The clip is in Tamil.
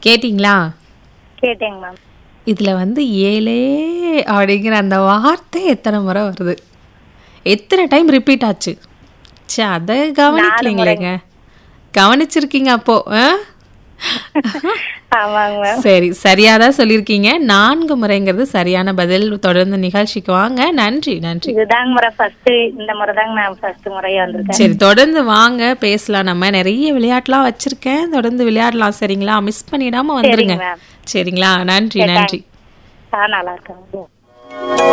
கேட்டிங்களா கேட்டேங்க மேம் இதுல வந்து ஏலே அப்படிங்கிற அந்த வார்த்தை எத்தனை முறை வருது எத்தனை டைம் ரிப்பீட் ஆச்சு சே அதை கவனிக்கலைங்களேங்க கவனிச்சிருக்கீங்க அப்போ ஆ? ஆமாங்க மேம் சரி சரியா தான் சொல்லியிருக்கீங்க நான்கு முறைங்கிறது சரியான பதில் தொடர்ந்து நிகழ்ச்சிக்கு வாங்க நன்றி நன்றி இதுதாங்க முறை ஃபர்ஸ்ட் இந்த முறை தாங்க நான் ஃபர்ஸ்ட் முறையா வந்திருக்கேன் சரி தொடர்ந்து வாங்க பேசலாம் நம்ம நிறைய விளையாட்டுலாம் வச்சிருக்கேன் தொடர்ந்து விளையாடலாம் சரிங்களா மிஸ் பண்ணிடாம வந்துருங்க சரிங்க மேம் சரிங்களா நன்றி நன்றி ஆ நல்லா இருக்கேன்